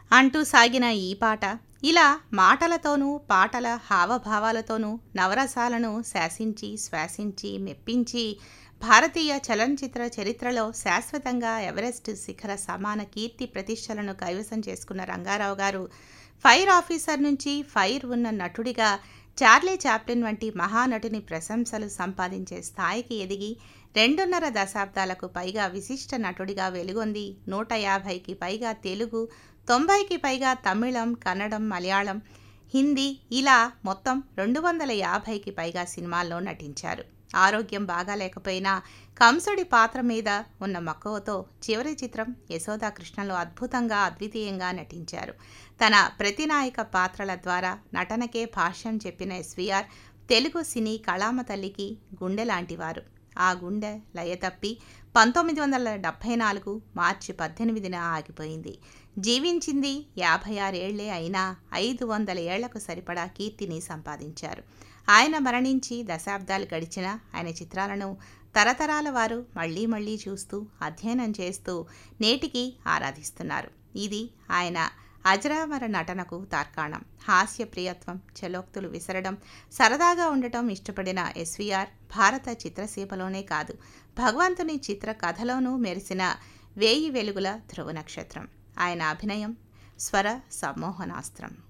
అంటూ సాగిన ఈ పాట ఇలా మాటలతోనూ పాటల హావభావాలతోనూ నవరసాలను శాసించి శ్వాసించి మెప్పించి భారతీయ చలనచిత్ర చరిత్రలో శాశ్వతంగా ఎవరెస్ట్ శిఖర సమాన కీర్తి ప్రతిష్టలను కైవసం చేసుకున్న రంగారావు గారు ఫైర్ ఆఫీసర్ నుంచి ఫైర్ ఉన్న నటుడిగా చార్లీ చాప్లిన్ వంటి మహానటుని ప్రశంసలు సంపాదించే స్థాయికి ఎదిగి రెండున్నర దశాబ్దాలకు పైగా విశిష్ట నటుడిగా వెలుగొంది నూట యాభైకి పైగా తెలుగు తొంభైకి పైగా తమిళం కన్నడం మలయాళం హిందీ ఇలా మొత్తం రెండు వందల యాభైకి పైగా సినిమాల్లో నటించారు ఆరోగ్యం బాగాలేకపోయినా కంసుడి పాత్ర మీద ఉన్న మక్కువతో చివరి చిత్రం యశోదా కృష్ణలో అద్భుతంగా అద్వితీయంగా నటించారు తన ప్రతినాయక పాత్రల ద్వారా నటనకే భాష్యం చెప్పిన ఎస్వీఆర్ తెలుగు సినీ కళామ తల్లికి గుండె లాంటివారు ఆ గుండె లయ తప్పి పంతొమ్మిది వందల డెబ్భై నాలుగు మార్చి పద్దెనిమిదిన ఆగిపోయింది జీవించింది యాభై ఆరేళ్లే అయినా ఐదు వందల ఏళ్లకు సరిపడా కీర్తిని సంపాదించారు ఆయన మరణించి దశాబ్దాలు గడిచిన ఆయన చిత్రాలను తరతరాల వారు మళ్ళీ మళ్ళీ చూస్తూ అధ్యయనం చేస్తూ నేటికి ఆరాధిస్తున్నారు ఇది ఆయన అజరామర నటనకు తార్కాణం హాస్య ప్రియత్వం చలోక్తులు విసరడం సరదాగా ఉండటం ఇష్టపడిన ఎస్వీఆర్ భారత చిత్రసీమలోనే కాదు భగవంతుని చిత్ర కథలోనూ మెరిసిన వేయి వెలుగుల ధ్రువ నక్షత్రం ఆయన అభినయం స్వర సమ్మోహనాస్త్రం